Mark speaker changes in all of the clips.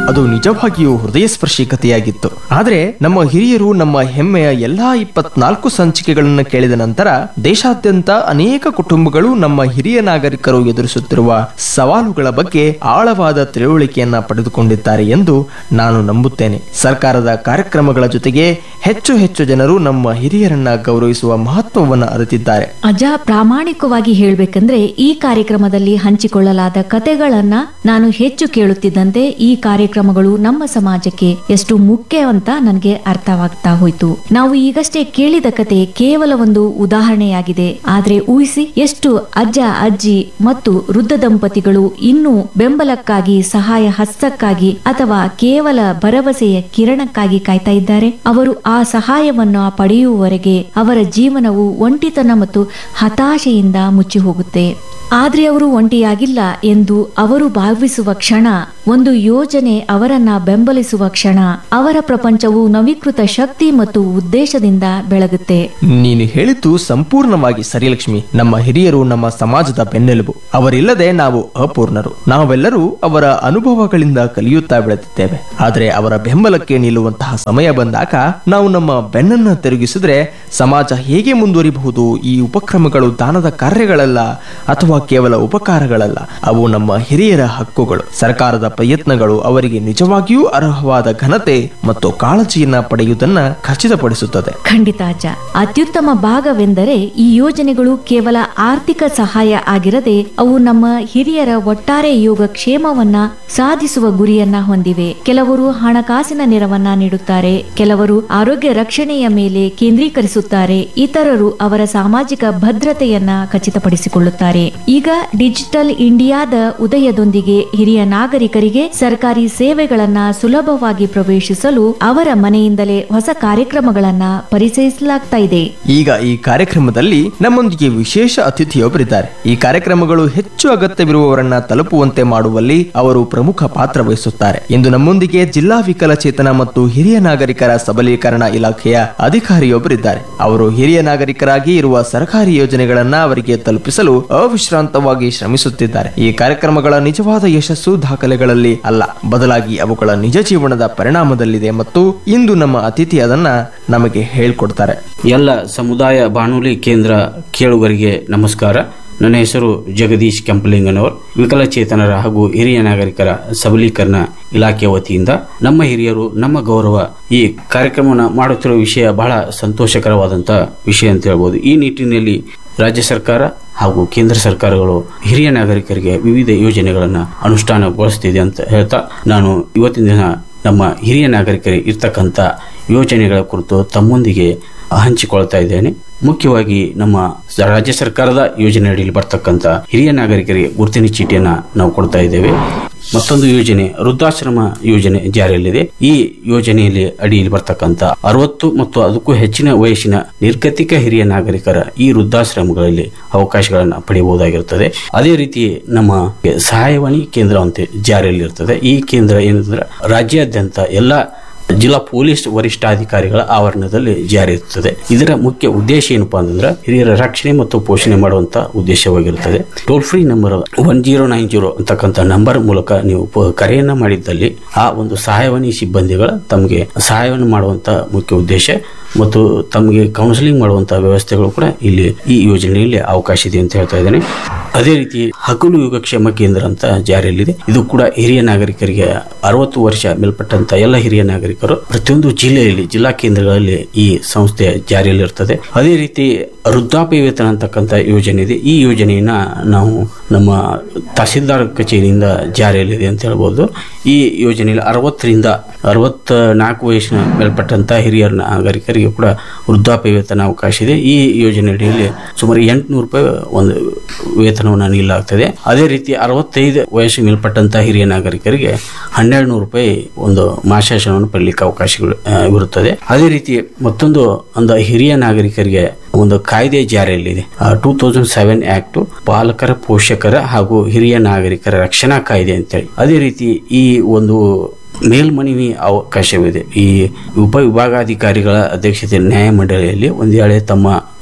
Speaker 1: ಅದು ನಿಜವಾಗಿಯೂ ಹೃದಯಸ್ಪರ್ಶಿ ಕಥೆಯಾಗಿತ್ತು ಆದರೆ ನಮ್ಮ ಹಿರಿಯರು ನಮ್ಮ ಹೆಮ್ಮೆಯ ಎಲ್ಲಾ ಇಪ್ಪತ್ನಾಲ್ಕು ಸಂಚಿಕೆಗಳನ್ನು ಕೇಳಿದ ನಂತರ ದೇಶಾದ್ಯಂತ ಅನೇಕ ಕುಟುಂಬಗಳು ನಮ್ಮ ಹಿರಿಯ ನಾಗರಿಕರು ಎದುರಿಸುತ್ತಿರುವ ಸವಾಲುಗಳ ಬಗ್ಗೆ ಆಳವಾದ ತಿಳುವಳಿಕೆಯನ್ನ ಪಡೆದುಕೊಂಡಿದ್ದಾರೆ ಎಂದು ನಾನು ನಂಬುತ್ತೇನೆ ಸರ್ಕಾರದ ಕಾರ್ಯಕ್ರಮಗಳ ಜೊತೆಗೆ ಹೆಚ್ಚು ಹೆಚ್ಚು ಜನರು ನಮ್ಮ ಹಿರಿಯರನ್ನ ಗೌರವಿಸುವ ಮಹತ್ವವನ್ನು ಅರಿತಿದ್ದಾರೆ
Speaker 2: ಅಜ್ಜ ಪ್ರಾಮಾಣಿಕವಾಗಿ ಹೇಳ್ಬೇಕಂದ್ರೆ ಈ ಕಾರ್ಯಕ್ರಮದಲ್ಲಿ ಹಂಚಿಕೊಳ್ಳಲಾದ ಕತೆಗಳನ್ನ ನಾನು ಹೆಚ್ಚು ಕೇಳುತ್ತಿದ್ದಂತೆ ಈ ಕಾರ್ಯಕ್ರಮಗಳು ನಮ್ಮ ಸಮಾಜಕ್ಕೆ ಎಷ್ಟು ಮುಖ್ಯ ಅಂತ ನನಗೆ ಅರ್ಥವಾಗ್ತಾ ಹೋಯ್ತು ನಾವು ಈಗಷ್ಟೇ ಕೇಳಿದ ಕತೆ ಕೇವಲ ಒಂದು ಉದಾಹರಣೆಯಾಗಿದೆ ಆದ್ರೆ ಊಹಿಸಿ ಎಷ್ಟು ಅಜ್ಜ ಅಜ್ಜಿ ಮತ್ತು ವೃದ್ಧ ದಂಪತಿಗಳು ಇನ್ನೂ ಬೆಂಬಲಕ್ಕಾಗಿ ಸಹಾಯ ಹಸ್ತಕ್ಕಾಗಿ ಅಥವಾ ಕೇವಲ ಭರವಸೆಯ ಕಿರಣಕ್ಕಾಗಿ ಕಾಯ್ತಾ ಇದ್ದಾರೆ ಅವರು ಆ ಸಹಾಯವನ್ನು ಪಡೆಯುವವರೆಗೆ ಅವರ ಜೀವನವು ಒಂಟಿತನ ಮತ್ತು ಹತಾಶೆಯಿಂದ ಮುಚ್ಚಿ ಹೋಗುತ್ತೆ ಆದ್ರೆ ಅವರು ಒಂಟಿಯಾಗಿಲ್ಲ ಎಂದು ಅವರು ಭಾವಿಸುವ ಕ್ಷಣ ಒಂದು ಯೋಜನೆ ಅವರನ್ನ ಬೆಂಬಲಿಸುವ ಕ್ಷಣ ಅವರ ಪ್ರಪಂಚವು ನವೀಕೃತ ಶಕ್ತಿ ಮತ್ತು ಉದ್ದೇಶದಿಂದ ಬೆಳಗುತ್ತೆ
Speaker 1: ನೀನು ಹೇಳಿದ್ದು ಸಂಪೂರ್ಣವಾಗಿ ಸರಿ ಲಕ್ಷ್ಮಿ ನಮ್ಮ ಹಿರಿಯರು ನಮ್ಮ ಸಮಾಜದ ಬೆನ್ನೆಲುಬು ಅವರಿಲ್ಲದೆ ನಾವು ಅಪೂರ್ಣರು ನಾವೆಲ್ಲರೂ ಅವರ ಅನುಭವಗಳಿಂದ ಕಲಿಯುತ್ತಾ ಬೆಳೆದಿದ್ದೇವೆ ಆದರೆ ಅವರ ಬೆಂಬಲಕ್ಕೆ ನಿಲ್ಲುವಂತಹ ಸಮಯ ಬಂದಾಗ ನಾವು ನಮ್ಮ ಬೆನ್ನನ್ನು ತಿರುಗಿಸಿದ್ರೆ ಸಮಾಜ ಹೇಗೆ ಮುಂದುವರಿಬಹುದು ಈ ಉಪಕ್ರಮಗಳು ದಾನದ ಕಾರ್ಯಗಳಲ್ಲ ಅಥವಾ ಕೇವಲ ಉಪಕಾರಗಳಲ್ಲ ಅವು ನಮ್ಮ ಹಿರಿಯರ ಹಕ್ಕುಗಳು ಸರ್ಕಾರದ ಪ್ರಯತ್ನಗಳು ಅವರಿಗೆ ನಿಜವಾಗಿಯೂ ಅರ್ಹವಾದ ಘನತೆ ಮತ್ತು ಕಾಳಜಿಯನ್ನ ಪಡೆಯುವುದನ್ನ ಖಚಿತಪಡಿಸುತ್ತದೆ
Speaker 2: ಖಂಡಿತ ಅಜ್ಜ ಅತ್ಯುತ್ತಮ ಭಾಗವೆಂದರೆ ಈ ಯೋಜನೆಗಳು ಕೇವಲ ಆರ್ಥಿಕ ಸಹಾಯ ಆಗಿರದೆ ಅವು ನಮ್ಮ ಹಿರಿಯರ ಒಟ್ಟಾರೆ ಯೋಗಕ್ಷೇಮವನ್ನ ಸಾಧಿಸುವ ಗುರಿಯನ್ನ ಹೊಂದಿವೆ ಕೆಲವರು ಹಣಕಾಸಿನ ನೆರವನ್ನ ನೀಡುತ್ತಾರೆ ಕೆಲವರು ಆರೋಗ್ಯ ರಕ್ಷಣೆಯ ಮೇಲೆ ಕೇಂದ್ರೀಕರಿಸುತ್ತಾರೆ ಇತರರು ಅವರ ಸಾಮಾಜಿಕ ಭದ್ರತೆಯನ್ನ ಖಚಿತಪಡಿಸಿಕೊಳ್ಳುತ್ತಾರೆ ಈಗ ಡಿಜಿಟಲ್ ಇಂಡಿಯಾದ ಉದಯದೊಂದಿಗೆ ಹಿರಿಯ ನಾಗರಿಕರಿಗೆ ಸರ್ಕಾರಿ ಸೇವೆಗಳನ್ನ ಸುಲಭವಾಗಿ ಪ್ರವೇಶಿಸಲು ಅವರ ಮನೆಯಿಂದಲೇ ಹೊಸ ಕಾರ್ಯಕ್ರಮಗಳನ್ನ ಪರಿಚಯಿಸಲಾಗ್ತಾ ಇದೆ
Speaker 1: ಈಗ ಈ ಕಾರ್ಯಕ್ರಮದಲ್ಲಿ ನಮ್ಮೊಂದಿಗೆ ವಿಶೇಷ ಅತಿಥಿಯೊಬ್ಬರಿದ್ದಾರೆ ಈ ಕಾರ್ಯಕ್ರಮಗಳು ಹೆಚ್ಚು ಅಗತ್ಯವಿರುವವರನ್ನ ತಲುಪುವಂತೆ ಮಾಡುವಲ್ಲಿ ಅವರು ಪ್ರಮುಖ ಪಾತ್ರ ವಹಿಸುತ್ತಾರೆ ಇಂದು ನಮ್ಮೊಂದಿಗೆ ಜಿಲ್ಲಾ ವಿಕಲಚೇತನ ಮತ್ತು ಹಿರಿಯ ನಾಗರಿಕರ ಸಬಲೀಕರಣ ಇಲಾಖೆಯ ಅಧಿಕಾರಿಯೊಬ್ಬರಿದ್ದಾರೆ ಅವರು ಹಿರಿಯ ನಾಗರಿಕರಾಗಿ ಇರುವ ಸರ್ಕಾರಿ ಯೋಜನೆಗಳನ್ನ ಅವರಿಗೆ ತಲುಪಿಸಲು ಅವಿಶ್ರಾಂತವಾಗಿ ಶ್ರಮಿಸುತ್ತಿದ್ದಾರೆ ಈ ಕಾರ್ಯಕ್ರಮಗಳ ನಿಜವಾದ ಯಶಸ್ಸು ದಾಖಲೆಗಳಲ್ಲಿ ಅಲ್ಲ ಬದಲಾಗಿ ಅವುಗಳ ನಿಜ ಜೀವನದ ಪರಿಣಾಮದಲ್ಲಿದೆ ಮತ್ತು ಇಂದು ನಮ್ಮ ಅತಿಥಿ ಅದನ್ನ ನಮಗೆ ಹೇಳ್ಕೊಡ್ತಾರೆ
Speaker 3: ಎಲ್ಲ ಸಮುದಾಯ ಬಾನುಲಿ ಕೇಂದ್ರ ಕೇಳುಗರಿಗೆ ನಮಸ್ಕಾರ ನನ್ನ ಹೆಸರು ಜಗದೀಶ್ ಕೆಂಪಲಿಂಗನವರ್ ವಿಕಲಚೇತನರ ಹಾಗೂ ಹಿರಿಯ ನಾಗರಿಕರ ಸಬಲೀಕರಣ ಇಲಾಖೆ ವತಿಯಿಂದ ನಮ್ಮ ಹಿರಿಯರು ನಮ್ಮ ಗೌರವ ಈ ಕಾರ್ಯಕ್ರಮವನ್ನು ಮಾಡುತ್ತಿರುವ ವಿಷಯ ಬಹಳ ಸಂತೋಷಕರವಾದಂಥ ವಿಷಯ ಅಂತ ಹೇಳ್ಬೋದು ಈ ನಿಟ್ಟಿನಲ್ಲಿ ರಾಜ್ಯ ಸರ್ಕಾರ ಹಾಗೂ ಕೇಂದ್ರ ಸರ್ಕಾರಗಳು ಹಿರಿಯ ನಾಗರಿಕರಿಗೆ ವಿವಿಧ ಯೋಜನೆಗಳನ್ನು ಅನುಷ್ಠಾನಗೊಳಿಸ್ತಿದೆ ಅಂತ ಹೇಳ್ತಾ ನಾನು ಇವತ್ತಿನ ದಿನ ನಮ್ಮ ಹಿರಿಯ ನಾಗರಿಕರಿಗೆ ಇರ್ತಕ್ಕಂಥ ಯೋಜನೆಗಳ ಕುರಿತು ತಮ್ಮೊಂದಿಗೆ ಹಂಚಿಕೊಳ್ತಾ ಇದ್ದೇನೆ ಮುಖ್ಯವಾಗಿ ನಮ್ಮ ರಾಜ್ಯ ಸರ್ಕಾರದ ಯೋಜನೆ ಅಡಿಯಲ್ಲಿ ಬರ್ತಕ್ಕಂಥ ಹಿರಿಯ ನಾಗರಿಕರಿಗೆ ಗುರುತಿನ ಚೀಟಿಯನ್ನ ನಾವು ಕೊಡ್ತಾ ಇದ್ದೇವೆ ಮತ್ತೊಂದು ಯೋಜನೆ ವೃದ್ಧಾಶ್ರಮ ಯೋಜನೆ ಜಾರಿಯಲ್ಲಿದೆ ಈ ಯೋಜನೆಯಲ್ಲಿ ಅಡಿಯಲ್ಲಿ ಬರ್ತಕ್ಕಂಥ ಅರವತ್ತು ಮತ್ತು ಅದಕ್ಕೂ ಹೆಚ್ಚಿನ ವಯಸ್ಸಿನ ನಿರ್ಗತಿಕ ಹಿರಿಯ ನಾಗರಿಕರ ಈ ವೃದ್ಧಾಶ್ರಮಗಳಲ್ಲಿ ಅವಕಾಶಗಳನ್ನು ಪಡೆಯಬಹುದಾಗಿರುತ್ತದೆ ಅದೇ ರೀತಿ ನಮ್ಮ ಸಹಾಯವಾಣಿ ಕೇಂದ್ರ ಅಂತ ಜಾರಿಯಲ್ಲಿರ್ತದೆ ಈ ಕೇಂದ್ರ ಏನಂದ್ರೆ ರಾಜ್ಯಾದ್ಯಂತ ಎಲ್ಲ ಜಿಲ್ಲಾ ಪೊಲೀಸ್ ವರಿಷ್ಠಾಧಿಕಾರಿಗಳ ಆವರಣದಲ್ಲಿ ಜಾರಿ ಇರುತ್ತದೆ ಇದರ ಮುಖ್ಯ ಉದ್ದೇಶ ಏನಪ್ಪಾ ಅಂತಂದ್ರೆ ಹಿರಿಯರ ರಕ್ಷಣೆ ಮತ್ತು ಪೋಷಣೆ ಮಾಡುವಂತ ಉದ್ದೇಶವಾಗಿರುತ್ತದೆ toll free number one zero nine zero ಅಂತಕ್ಕಂಥ ನಂಬರ್ ಮೂಲಕ ನೀವು ಪ- ಕರೆಯನ್ನ ಮಾಡಿದ್ದಲ್ಲಿ ಆ ಒಂದು ಸಹಾಯವಾಣಿ ಸಿಬ್ಬಂದಿಗಳ ತಮಗೆ ಸಹಾಯವನ್ನು ಮಾಡುವಂತ ಮುಖ್ಯ ಉದ್ದೇಶ ಮತ್ತು ತಮಗೆ ಕೌನ್ಸಿಲಿಂಗ್ ಮಾಡುವಂತ ವ್ಯವಸ್ಥೆಗಳು ಕೂಡ ಇಲ್ಲಿ ಈ ಯೋಜನೆಯಲ್ಲಿ ಅವಕಾಶ ಇದೆ ಅಂತ ಹೇಳ್ತಾ ಇದ್ದೇನೆ ಅದೇ ರೀತಿ ಹಗಲು ಯೋಗಕ್ಷೇಮ ಕೇಂದ್ರ ಅಂತ ಜಾರಿಯಲ್ಲಿದೆ ಇದು ಕೂಡ ಹಿರಿಯ ನಾಗರಿಕರಿಗೆ ಅರವತ್ತು ವರ್ಷ ಮೇಲ್ಪಟ್ಟಂತ ಎಲ್ಲ ಹಿರಿಯ ನಾಗರಿಕರು ಪ್ರತಿಯೊಂದು ಜಿಲ್ಲೆಯಲ್ಲಿ ಜಿಲ್ಲಾ ಕೇಂದ್ರಗಳಲ್ಲಿ ಈ ಸಂಸ್ಥೆ ಜಾರಿಯಲ್ಲಿರ್ತದೆ ಅದೇ ರೀತಿ ವೃದ್ಧಾಪ್ಯ ವೇತನ ಅಂತಕ್ಕಂಥ ಯೋಜನೆ ಇದೆ ಈ ಯೋಜನೆಯನ್ನ ನಾವು ನಮ್ಮ ತಹಸೀಲ್ದಾರ್ ಕಚೇರಿಯಿಂದ ಜಾರಿಯಲ್ಲಿದೆ ಅಂತ ಹೇಳ್ಬೋದು ಈ ಯೋಜನೆಯಲ್ಲಿ ಅರವತ್ತರಿಂದ ಅರವತ್ತ ನಾಲ್ಕು ವಯಸ್ಸಿನ ಮೇಲ್ಪಟ್ಟಂತ ಹಿರಿಯ ನಾಗರಿಕರಿಗೆ ಕೂಡ ವೃದ್ಧಾಪ್ಯ ವೇತನ ಅವಕಾಶ ಇದೆ ಈ ಯೋಜನೆ ಅಡಿಯಲ್ಲಿ ಸುಮಾರು ಎಂಟುನೂರು ರೂಪಾಯಿ ಒಂದು ವೇತನವನ್ನು ನೀಡಲಾಗ್ತದೆ ಅದೇ ರೀತಿ ಅರವತ್ತೈದು ವಯಸ್ಸು ಮೇಲ್ಪಟ್ಟಂತ ಹಿರಿಯ ನಾಗರಿಕರಿಗೆ ಹನ್ನೆರಡು ನೂರು ರೂಪಾಯಿ ಒಂದು ಮಾಶಾಸನವನ್ನು ಪಡೆಯಲಿಕ್ಕೆ ಅವಕಾಶಗಳು ಆ, ಇರುತ್ತದೆ ಅದೇ ರೀತಿ ಮತ್ತೊಂದು ಒಂದು ಹಿರಿಯ ನಾಗರಿಕರಿಗೆ ಒಂದು ಕಾಯ್ದೆ ಜಾರಿಯಲ್ಲಿದೆ ಟೂ ತೌಸಂಡ್ ಸೆವೆನ್ ಆಕ್ಟ್ ಬಾಲಕರ ಪೋಷಕರ ಹಾಗೂ ಹಿರಿಯ ನಾಗರಿಕರ ರಕ್ಷಣಾ ಕಾಯ್ದೆ ಅಂತೇಳಿ ಅದೇ ರೀತಿ ಈ ಒಂದು ಮೇಲ್ಮನವಿ ಅವಕಾಶವಿದೆ ಈ ಉಪವಿಭಾಗಾಧಿಕಾರಿಗಳ ಅಧ್ಯಕ್ಷತೆ ನ್ಯಾಯಮಂಡಳಿಯಲ್ಲಿ ಒಂದು ವೇಳೆ ತಮ್ಮ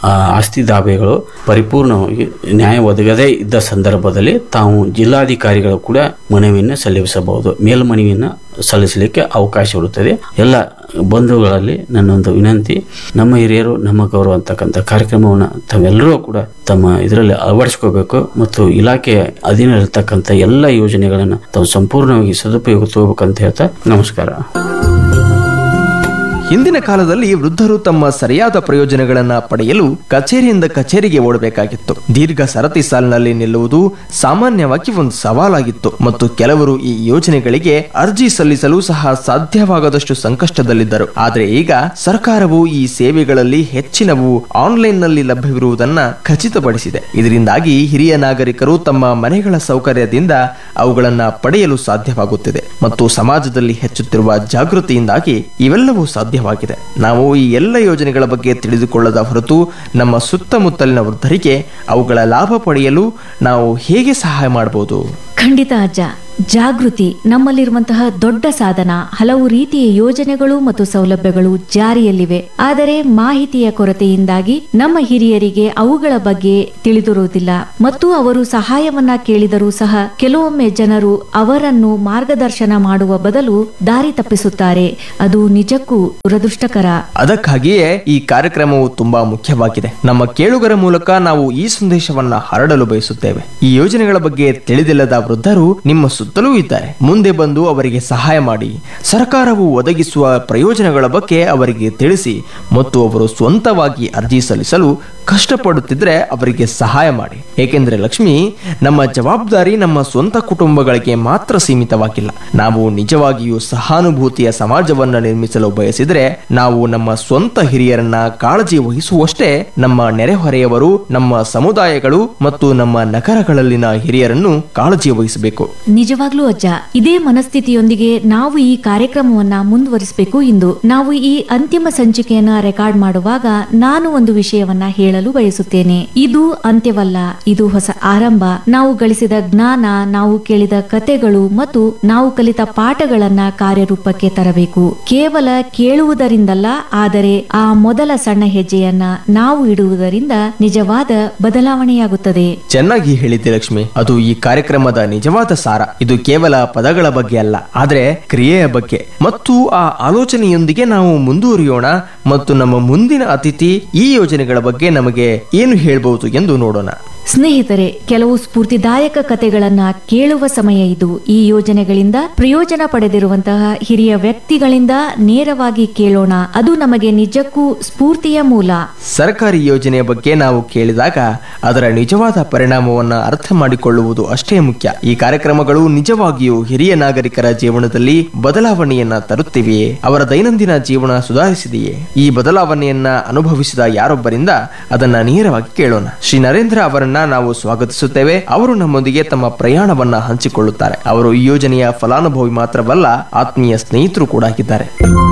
Speaker 3: ಆ, ಆಸ್ತಿ ದಾವೆಗಳು ಪರಿಪೂರ್ಣವಾಗಿ ನ್ಯಾಯ ಒದಗದೇ ಇದ್ದ ಸಂದರ್ಭದಲ್ಲಿ ತಾವು ಜಿಲ್ಲಾಧಿಕಾರಿಗಳು ಕೂಡ ಮನವಿಯನ್ನು ಸಲ್ಲಿಸಬಹುದು ಮೇಲ್ಮನವಿಯನ್ನು ಸಲ್ಲಿಸಲಿಕ್ಕೆ ಅವಕಾಶ ಇರುತ್ತದೆ ಎಲ್ಲ ಬಂಧುಗಳಲ್ಲಿ ನನ್ನೊಂದು ವಿನಂತಿ ನಮ್ಮ ಹಿರಿಯರು ನಮ್ಮ ಗೌರವ ಅಂತಕ್ಕಂಥ ಕಾರ್ಯಕ್ರಮವನ್ನು ತಾವೆಲ್ಲರೂ ಕೂಡ ತಮ್ಮ ಇದರಲ್ಲಿ ಅಳವಡಿಸ್ಕೋಬೇಕು ಮತ್ತು ಇಲಾಖೆಯ ಅಧೀನದಲ್ಲಿರ್ತಕ್ಕಂಥ ಎಲ್ಲ ಯೋಜನೆಗಳನ್ನು ತಾವು ಸಂಪೂರ್ಣವಾಗಿ ಸದುಪಯೋಗ ತಗೋಬೇಕಂತ ಹೇಳ್ತಾ ನಮಸ್ಕಾರ
Speaker 1: ಹಿಂದಿನ ಕಾಲದಲ್ಲಿ ವೃದ್ಧರು ತಮ್ಮ ಸರಿಯಾದ ಪ್ರಯೋಜನಗಳನ್ನ ಪಡೆಯಲು ಕಚೇರಿಯಿಂದ ಕಚೇರಿಗೆ ಓಡಬೇಕಾಗಿತ್ತು ದೀರ್ಘ ಸರತಿ ಸಾಲಿನಲ್ಲಿ ನಿಲ್ಲುವುದು ಸಾಮಾನ್ಯವಾಗಿ ಒಂದು ಸವಾಲಾಗಿತ್ತು ಮತ್ತು ಕೆಲವರು ಈ ಯೋಜನೆಗಳಿಗೆ ಅರ್ಜಿ ಸಲ್ಲಿಸಲು ಸಹ ಸಾಧ್ಯವಾಗದಷ್ಟು ಸಂಕಷ್ಟದಲ್ಲಿದ್ದರು ಆದರೆ ಈಗ ಸರ್ಕಾರವು ಈ ಸೇವೆಗಳಲ್ಲಿ ಹೆಚ್ಚಿನವು ಆನ್ಲೈನ್ ನಲ್ಲಿ ಲಭ್ಯವಿರುವುದನ್ನ ಖಚಿತಪಡಿಸಿದೆ ಇದರಿಂದಾಗಿ ಹಿರಿಯ ನಾಗರಿಕರು ತಮ್ಮ ಮನೆಗಳ ಸೌಕರ್ಯದಿಂದ ಅವುಗಳನ್ನ ಪಡೆಯಲು ಸಾಧ್ಯವಾಗುತ್ತಿದೆ ಮತ್ತು ಸಮಾಜದಲ್ಲಿ ಹೆಚ್ಚುತ್ತಿರುವ ಜಾಗೃತಿಯಿಂದಾಗಿ ಇವೆಲ್ಲವೂ ಸಾಧ್ಯವಾಗಿದೆ ನಾವು ಈ ಎಲ್ಲ ಯೋಜನೆಗಳ ಬಗ್ಗೆ ತಿಳಿದುಕೊಳ್ಳದ ಹೊರತು ನಮ್ಮ ಸುತ್ತಮುತ್ತಲಿನ ವೃದ್ಧರಿಗೆ ಅವುಗಳ ಲಾಭ ಪಡೆಯಲು ನಾವು ಹೇಗೆ ಸಹಾಯ ಮಾಡಬಹುದು
Speaker 2: ಖಂಡಿತ ಅಜ್ಜ ಜಾಗೃತಿ ನಮ್ಮಲ್ಲಿರುವಂತಹ ದೊಡ್ಡ ಸಾಧನ ಹಲವು ರೀತಿಯ ಯೋಜನೆಗಳು ಮತ್ತು ಸೌಲಭ್ಯಗಳು ಜಾರಿಯಲ್ಲಿವೆ ಆದರೆ ಮಾಹಿತಿಯ ಕೊರತೆಯಿಂದಾಗಿ ನಮ್ಮ ಹಿರಿಯರಿಗೆ ಅವುಗಳ ಬಗ್ಗೆ ತಿಳಿದಿರುವುದಿಲ್ಲ ಮತ್ತು ಅವರು ಸಹಾಯವನ್ನ ಕೇಳಿದರೂ ಸಹ ಕೆಲವೊಮ್ಮೆ ಜನರು ಅವರನ್ನು ಮಾರ್ಗದರ್ಶನ ಮಾಡುವ ಬದಲು ದಾರಿ ತಪ್ಪಿಸುತ್ತಾರೆ ಅದು ನಿಜಕ್ಕೂ ದುರದೃಷ್ಟಕರ
Speaker 1: ಅದಕ್ಕಾಗಿಯೇ ಈ ಕಾರ್ಯಕ್ರಮವು ತುಂಬಾ ಮುಖ್ಯವಾಗಿದೆ ನಮ್ಮ ಕೇಳುಗರ ಮೂಲಕ ನಾವು ಈ ಸಂದೇಶವನ್ನ ಹರಡಲು ಬಯಸುತ್ತೇವೆ ಈ ಯೋಜನೆಗಳ ಬಗ್ಗೆ ತಿಳಿದಿಲ್ಲದ ವೃದ್ಧರು ನಿಮ್ಮ ಸುತ್ತಲೂ ಇದ್ದಾರೆ ಮುಂದೆ ಬಂದು ಅವರಿಗೆ ಸಹಾಯ ಮಾಡಿ ಸರ್ಕಾರವು ಒದಗಿಸುವ ಪ್ರಯೋಜನಗಳ ಬಗ್ಗೆ ಅವರಿಗೆ ತಿಳಿಸಿ ಮತ್ತು ಅವರು ಸ್ವಂತವಾಗಿ ಅರ್ಜಿ ಸಲ್ಲಿಸಲು ಕಷ್ಟಪಡುತ್ತಿದ್ರೆ ಅವರಿಗೆ ಸಹಾಯ ಮಾಡಿ ಏಕೆಂದ್ರೆ ಲಕ್ಷ್ಮಿ ನಮ್ಮ ಜವಾಬ್ದಾರಿ ನಮ್ಮ ಸ್ವಂತ ಕುಟುಂಬಗಳಿಗೆ ಮಾತ್ರ ಸೀಮಿತವಾಗಿಲ್ಲ ನಾವು ನಿಜವಾಗಿಯೂ ಸಹಾನುಭೂತಿಯ ಸಮಾಜವನ್ನ ನಿರ್ಮಿಸಲು ಬಯಸಿದ್ರೆ ನಾವು ನಮ್ಮ ಸ್ವಂತ ಹಿರಿಯರನ್ನ ಕಾಳಜಿ ವಹಿಸುವಷ್ಟೇ ನಮ್ಮ ನೆರೆಹೊರೆಯವರು ನಮ್ಮ ಸಮುದಾಯಗಳು ಮತ್ತು ನಮ್ಮ ನಗರಗಳಲ್ಲಿನ ಹಿರಿಯರನ್ನು ಕಾಳಜಿ ವಹಿಸಬೇಕು
Speaker 2: ನಿಜವಾಗ್ಲೂ ಅಜ್ಜ ಇದೇ ಮನಸ್ಥಿತಿಯೊಂದಿಗೆ ನಾವು ಈ ಕಾರ್ಯಕ್ರಮವನ್ನ ಮುಂದುವರಿಸಬೇಕು ಎಂದು ನಾವು ಈ ಅಂತಿಮ ಸಂಚಿಕೆಯನ್ನ ರೆಕಾರ್ಡ್ ಮಾಡುವಾಗ ನಾನು ಒಂದು ವಿಷಯವನ್ನ ಹೇಳಲು ಬಯಸುತ್ತೇನೆ ಇದು ಅಂತ್ಯವಲ್ಲ ಇದು ಹೊಸ ಆರಂಭ ನಾವು ಗಳಿಸಿದ ಜ್ಞಾನ ನಾವು ಕೇಳಿದ ಕತೆಗಳು ಮತ್ತು ನಾವು ಕಲಿತ ಪಾಠಗಳನ್ನ ಕಾರ್ಯರೂಪಕ್ಕೆ ತರಬೇಕು ಕೇವಲ ಕೇಳುವುದರಿಂದಲ್ಲ ಆದರೆ ಆ ಮೊದಲ ಸಣ್ಣ ಹೆಜ್ಜೆಯನ್ನ ನಾವು ಇಡುವುದರಿಂದ ನಿಜವಾದ ಬದಲಾವಣೆಯಾಗುತ್ತದೆ
Speaker 1: ಚೆನ್ನಾಗಿ ಹೇಳಿದ್ದೆ ಲಕ್ಷ್ಮಿ ಅದು ಈ ಕಾರ್ಯಕ್ರಮದ ನಿಜವಾದ ಸಾರ ಇದು ಕೇವಲ ಪದಗಳ ಬಗ್ಗೆ ಅಲ್ಲ ಆದ್ರೆ ಕ್ರಿಯೆಯ ಬಗ್ಗೆ ಮತ್ತು ಆ ಆಲೋಚನೆಯೊಂದಿಗೆ ನಾವು ಮುಂದುವರಿಯೋಣ ಮತ್ತು ನಮ್ಮ ಮುಂದಿನ ಅತಿಥಿ ಈ ಯೋಜನೆಗಳ ಬಗ್ಗೆ ನಮಗೆ ಏನು ಹೇಳ್ಬಹುದು ಎಂದು ನೋಡೋಣ
Speaker 2: ಸ್ನೇಹಿತರೆ ಕೆಲವು ಸ್ಫೂರ್ತಿದಾಯಕ ಕಥೆಗಳನ್ನ ಕೇಳುವ ಸಮಯ ಇದು ಈ ಯೋಜನೆಗಳಿಂದ ಪ್ರಯೋಜನ ಪಡೆದಿರುವಂತಹ ಹಿರಿಯ ವ್ಯಕ್ತಿಗಳಿಂದ ನೇರವಾಗಿ ಕೇಳೋಣ ಅದು ನಮಗೆ ನಿಜಕ್ಕೂ ಸ್ಫೂರ್ತಿಯ ಮೂಲ
Speaker 1: ಸರ್ಕಾರಿ ಯೋಜನೆಯ ಬಗ್ಗೆ ನಾವು ಕೇಳಿದಾಗ ಅದರ ನಿಜವಾದ ಪರಿಣಾಮವನ್ನ ಅರ್ಥ ಮಾಡಿಕೊಳ್ಳುವುದು ಅಷ್ಟೇ ಮುಖ್ಯ ಈ ಕಾರ್ಯಕ್ರಮಗಳು ನಿಜವಾಗಿಯೂ ಹಿರಿಯ ನಾಗರಿಕರ ಜೀವನದಲ್ಲಿ ಬದಲಾವಣೆಯನ್ನ ತರುತ್ತಿವೆಯೇ ಅವರ ದೈನಂದಿನ ಜೀವನ ಸುಧಾರಿಸಿದೆಯೇ ಈ ಬದಲಾವಣೆಯನ್ನ ಅನುಭವಿಸಿದ ಯಾರೊಬ್ಬರಿಂದ ಅದನ್ನ ನೇರವಾಗಿ ಕೇಳೋಣ ಶ್ರೀ ನರೇಂದ್ರ ಅವರನ್ನ ನಾವು ಸ್ವಾಗತಿಸುತ್ತೇವೆ ಅವರು ನಮ್ಮೊಂದಿಗೆ ತಮ್ಮ ಪ್ರಯಾಣವನ್ನ ಹಂಚಿಕೊಳ್ಳುತ್ತಾರೆ ಅವರು ಈ ಯೋಜನೆಯ ಫಲಾನುಭವಿ ಮಾತ್ರವಲ್ಲ ಆತ್ಮೀಯ ಸ್ನೇಹಿತರು ಕೂಡ ಆಗಿದ್ದಾರೆ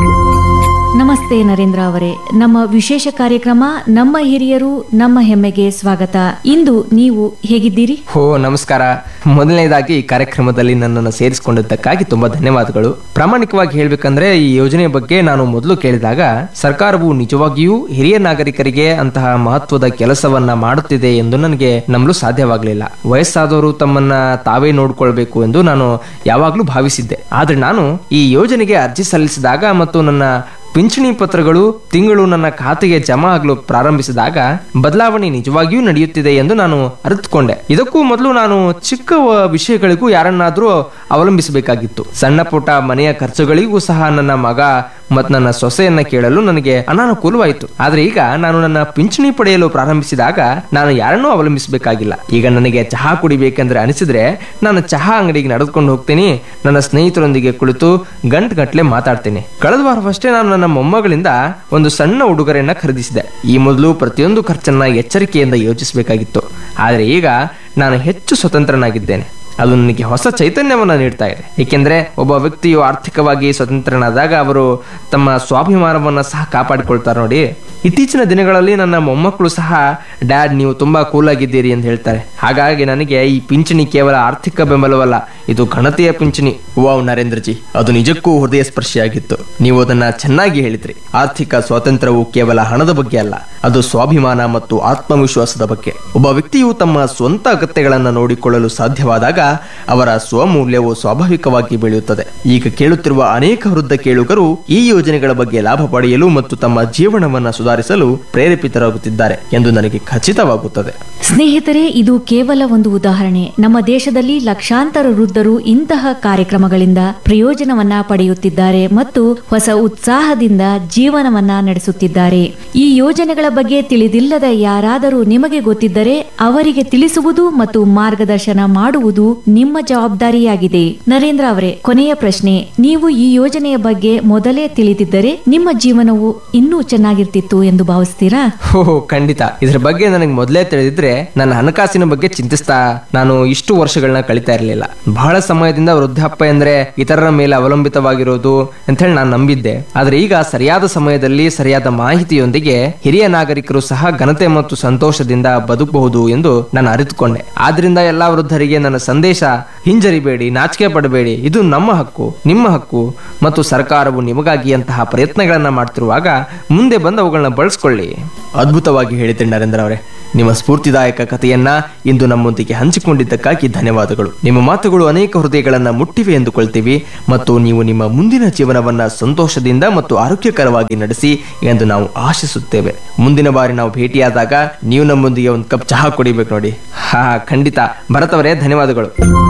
Speaker 2: ನಮಸ್ತೆ ನರೇಂದ್ರ ಅವರೇ ನಮ್ಮ ವಿಶೇಷ ಕಾರ್ಯಕ್ರಮ ನಮ್ಮ ಹಿರಿಯರು ನಮ್ಮ ಹೆಮ್ಮೆಗೆ ಸ್ವಾಗತ ಇಂದು ನೀವು ಹೇಗಿದ್ದೀರಿ
Speaker 1: ಹೋ ನಮಸ್ಕಾರ ಮೊದಲನೇದಾಗಿ ಈ ಕಾರ್ಯಕ್ರಮದಲ್ಲಿ ನನ್ನನ್ನು ಸೇರಿಸಿಕೊಂಡಿದ್ದಕ್ಕಾಗಿ ತುಂಬಾ ಧನ್ಯವಾದಗಳು ಪ್ರಾಮಾಣಿಕವಾಗಿ ಹೇಳ್ಬೇಕಂದ್ರೆ ಈ ಯೋಜನೆಯ ಬಗ್ಗೆ ನಾನು ಮೊದಲು ಕೇಳಿದಾಗ ಸರ್ಕಾರವು ನಿಜವಾಗಿಯೂ ಹಿರಿಯ ನಾಗರಿಕರಿಗೆ ಅಂತಹ ಮಹತ್ವದ ಕೆಲಸವನ್ನ ಮಾಡುತ್ತಿದೆ ಎಂದು ನನಗೆ ನಂಬಲು ಸಾಧ್ಯವಾಗಲಿಲ್ಲ ವಯಸ್ಸಾದವರು ತಮ್ಮನ್ನ ತಾವೇ ನೋಡ್ಕೊಳ್ಬೇಕು ಎಂದು ನಾನು ಯಾವಾಗಲೂ ಭಾವಿಸಿದ್ದೆ ಆದ್ರೆ ನಾನು ಈ ಯೋಜನೆಗೆ ಅರ್ಜಿ ಸಲ್ಲಿಸಿದಾಗ ಮತ್ತು ನನ್ನ ಪಿಂಚಣಿ ಪತ್ರಗಳು ತಿಂಗಳು ನನ್ನ ಖಾತೆಗೆ ಜಮಾ ಆಗಲು ಪ್ರಾರಂಭಿಸಿದಾಗ ಬದಲಾವಣೆ ನಿಜವಾಗಿಯೂ ನಡೆಯುತ್ತಿದೆ ಎಂದು ನಾನು ಅರಿತುಕೊಂಡೆ ಇದಕ್ಕೂ ಮೊದಲು ನಾನು ಚಿಕ್ಕ ವ- ವಿಷಯಗಳಿಗೂ ಯಾರನ್ನಾದ್ರೂ ಅವಲಂಬಿಸಬೇಕಾಗಿತ್ತು ಸಣ್ಣ ಪುಟ್ಟ ಮನೆಯ ಖರ್ಚುಗಳಿಗೂ ಸಹ ನನ್ನ ಮಗ ಮತ್ತು ನನ್ನ ಸೊಸೆಯನ್ನ ಕೇಳಲು ನನಗೆ ಅನಾನುಕೂಲವಾಯಿತು ಆದ್ರೆ ಈಗ ನಾನು ನನ್ನ ಪಿಂಚಣಿ ಪಡೆಯಲು ಪ್ರಾರಂಭಿಸಿದಾಗ ನಾನು ಯಾರನ್ನೂ ಅವಲಂಬಿಸಬೇಕಾಗಿಲ್ಲ ಈಗ ನನಗೆ ಚಹಾ ಕುಡಿಬೇಕೆಂದ್ರೆ ಅನಿಸಿದ್ರೆ ನಾನು ಚಹಾ ಅಂಗಡಿಗೆ ನಡೆದುಕೊಂಡು ಹೋಗ್ತೀನಿ ನನ್ನ ಸ್ನೇಹಿತರೊಂದಿಗೆ ಕುಳಿತು ಗಂಟು ಗಟ್ಟಲೆ ಮಾತಾಡ್ತೀನಿ ಕಳೆದ ವಾರವಷ್ಟೇ ನಾನು ನನ್ನ ಮೊಮ್ಮಗಳಿಂದ ಒಂದು ಸಣ್ಣ ಉಡುಗೊರೆಯನ್ನ ಖರೀದಿಸಿದೆ ಈ ಮೊದಲು ಪ್ರತಿಯೊಂದು ಖರ್ಚನ್ನ ಎಚ್ಚರಿಕೆಯಿಂದ ಯೋಚಿಸಬೇಕಾಗಿತ್ತು ಆದರೆ ಈಗ ನಾನು ಹೆಚ್ಚು ಸ್ವತಂತ್ರನಾಗಿದ್ದೇನೆ ಅದು ನನಗೆ ಹೊಸ ಚೈತನ್ಯವನ್ನು ನೀಡ್ತಾ ಇದೆ ಏಕೆಂದ್ರೆ ಒಬ್ಬ ವ್ಯಕ್ತಿಯು ಆರ್ಥಿಕವಾಗಿ ಸ್ವತಂತ್ರನಾದಾಗ ಅವರು ತಮ್ಮ ಸ್ವಾಭಿಮಾನವನ್ನು ಸಹ ಕಾಪಾಡಿಕೊಳ್ತಾರೆ ನೋಡಿ ಇತ್ತೀಚಿನ ದಿನಗಳಲ್ಲಿ ನನ್ನ ಮೊಮ್ಮಕ್ಕಳು ಸಹ ಡ್ಯಾಡ್ ನೀವು ತುಂಬಾ ಕೂಲ್ ಆಗಿದ್ದೀರಿ ಅಂತ ಹೇಳ್ತಾರೆ ಹಾಗಾಗಿ ನನಗೆ ಈ ಪಿಂಚಣಿ ಕೇವಲ ಆರ್ಥಿಕ ಬೆಂಬಲವಲ್ಲ ಇದು ಘನತೆಯ ಪಿಂಚಣಿ ವಾವ್ ನರೇಂದ್ರಜಿ ಅದು ನಿಜಕ್ಕೂ ಹೃದಯ ಸ್ಪರ್ಶಿಯಾಗಿತ್ತು ನೀವು ಅದನ್ನ ಚೆನ್ನಾಗಿ ಹೇಳಿದ್ರಿ ಆರ್ಥಿಕ ಸ್ವಾತಂತ್ರ್ಯವು ಕೇವಲ ಹಣದ ಬಗ್ಗೆ ಅಲ್ಲ ಅದು ಸ್ವಾಭಿಮಾನ ಮತ್ತು ಆತ್ಮವಿಶ್ವಾಸದ ಬಗ್ಗೆ ಒಬ್ಬ ವ್ಯಕ್ತಿಯು ತಮ್ಮ ಸ್ವಂತ ಅಗತ್ಯಗಳನ್ನು ನೋಡಿಕೊಳ್ಳಲು ಸಾಧ್ಯವಾದಾಗ ಅವರ ಸ್ವಮೂಲ್ಯವು ಸ್ವಾಭಾವಿಕವಾಗಿ ಬೆಳೆಯುತ್ತದೆ ಈಗ ಕೇಳುತ್ತಿರುವ ಅನೇಕ ವೃದ್ಧ ಕೇಳುಗರು ಈ ಯೋಜನೆಗಳ ಬಗ್ಗೆ ಲಾಭ ಪಡೆಯಲು ಮತ್ತು ತಮ್ಮ ಜೀವನವನ್ನ ಸುಧಾರಿಸಲು ಪ್ರೇರೇಪಿತರಾಗುತ್ತಿದ್ದಾರೆ ಎಂದು ನನಗೆ ಖಚಿತವಾಗುತ್ತದೆ
Speaker 2: ಸ್ನೇಹಿತರೆ ಇದು ಕೇವಲ ಒಂದು ಉದಾಹರಣೆ ನಮ್ಮ ದೇಶದಲ್ಲಿ ಲಕ್ಷಾಂತರ ವೃದ್ಧರು ಇಂತಹ ಕಾರ್ಯಕ್ರಮಗಳಿಂದ ಪ್ರಯೋಜನವನ್ನ ಪಡೆಯುತ್ತಿದ್ದಾರೆ ಮತ್ತು ಹೊಸ ಉತ್ಸಾಹದಿಂದ ಜೀವನವನ್ನ ನಡೆಸುತ್ತಿದ್ದಾರೆ ಈ ಯೋಜನೆಗಳ ಬಗ್ಗೆ ತಿಳಿದಿಲ್ಲದ ಯಾರಾದರೂ ನಿಮಗೆ ಗೊತ್ತಿದ್ದರೆ ಅವರಿಗೆ ತಿಳಿಸುವುದು ಮತ್ತು ಮಾರ್ಗದರ್ಶನ ಮಾಡುವುದು ನಿಮ್ಮ ಜವಾಬ್ದಾರಿಯಾಗಿದೆ ನರೇಂದ್ರ ಅವರೇ ಕೊನೆಯ ಪ್ರಶ್ನೆ ನೀವು ಈ ಯೋಜನೆಯ ಬಗ್ಗೆ ಮೊದಲೇ ತಿಳಿದಿದ್ದರೆ ನಿಮ್ಮ ಜೀವನವು ಇನ್ನೂ ಚೆನ್ನಾಗಿರ್ತಿತ್ತು ಎಂದು ಭಾವಿಸ್ತೀರಾ
Speaker 1: ಓಹೋ ಖಂಡಿತ ಇದ್ರ ಬಗ್ಗೆ ನನಗೆ ಮೊದಲೇ ತಿಳಿದಿದ್ರೆ ನನ್ನ ಹಣಕಾಸಿನ ಬಗ್ಗೆ ಚಿಂತಿಸ್ತಾ ನಾನು ಇಷ್ಟು ವರ್ಷಗಳನ್ನ ಕಳಿತಾ ಇರಲಿಲ್ಲ ಬಹಳ ಸಮಯದಿಂದ ವೃದ್ಧಾಪ್ಯ ಅಂದ್ರೆ ಇತರರ ಮೇಲೆ ಅವಲಂಬಿತವಾಗಿರೋದು ಅಂತ ಹೇಳಿ ನಾನು ನಂಬಿದ್ದೆ ಆದ್ರೆ ಈಗ ಸರಿಯಾದ ಸಮಯದಲ್ಲಿ ಸರಿಯಾದ ಮಾಹಿತಿಯೊಂದಿಗೆ ಹಿರಿಯ ನಾಗರಿಕರು ಸಹ ಘನತೆ ಮತ್ತು ಸಂತೋಷದಿಂದ ಬದುಕಬಹುದು ಎಂದು ನಾನು ಅರಿತುಕೊಂಡೆ ಆದ್ರಿಂದ ಎಲ್ಲಾ ವೃದ್ಧರಿಗೆ ನನ್ನ ಸಂದೇಶ ಹಿಂಜರಿಬೇಡಿ ನಾಚಿಕೆ ಪಡಬೇಡಿ ಇದು ನಮ್ಮ ಹಕ್ಕು ನಿಮ್ಮ ಹಕ್ಕು ಮತ್ತು ಸರ್ಕಾರವು ನಿಮಗಾಗಿ ಅಂತಹ ಪ್ರಯತ್ನಗಳನ್ನ ಮಾಡ್ತಿರುವಾಗ ಮುಂದೆ ಬಂದು ಅವುಗಳನ್ನ ಬಳಸ್ಕೊಳ್ಳಿ ಅದ್ಭುತವಾಗಿ ಹೇಳಿದ್ರಿ ನರೇಂದ್ರ ಅವರೇ ನಿಮ್ಮ ಸ್ಫೂರ್ತಿದಾಯಕ ಕಥೆಯನ್ನ ಇಂದು ನಮ್ಮೊಂದಿಗೆ ಹಂಚಿಕೊಂಡಿದ್ದಕ್ಕಾಗಿ ಧನ್ಯವಾದಗಳು ನಿಮ್ಮ ಮಾತುಗಳು ಅನೇಕ ಹೃದಯಗಳನ್ನ ಮುಟ್ಟಿವೆ ಎಂದುಕೊಳ್ತೀವಿ ಮತ್ತು ನೀವು ನಿಮ್ಮ ಮುಂದಿನ ಜೀವನವನ್ನ ಸಂತೋಷದಿಂದ ಮತ್ತು ಆರೋಗ್ಯಕರವಾಗಿ ನಡೆಸಿ ಎಂದು ನಾವು ಆಶಿಸುತ್ತೇವೆ ಮುಂದಿನ ಬಾರಿ ನಾವು ಭೇಟಿಯಾದಾಗ ನೀವು ನಮ್ಮೊಂದಿಗೆ ಒಂದು ಕಪ್ ಚಹಾ ಕುಡಿಬೇಕು ನೋಡಿ ಹಾ ಖಂಡಿತ ಭರತ್ ಅವರೇ ಧನ್ಯವಾದಗಳು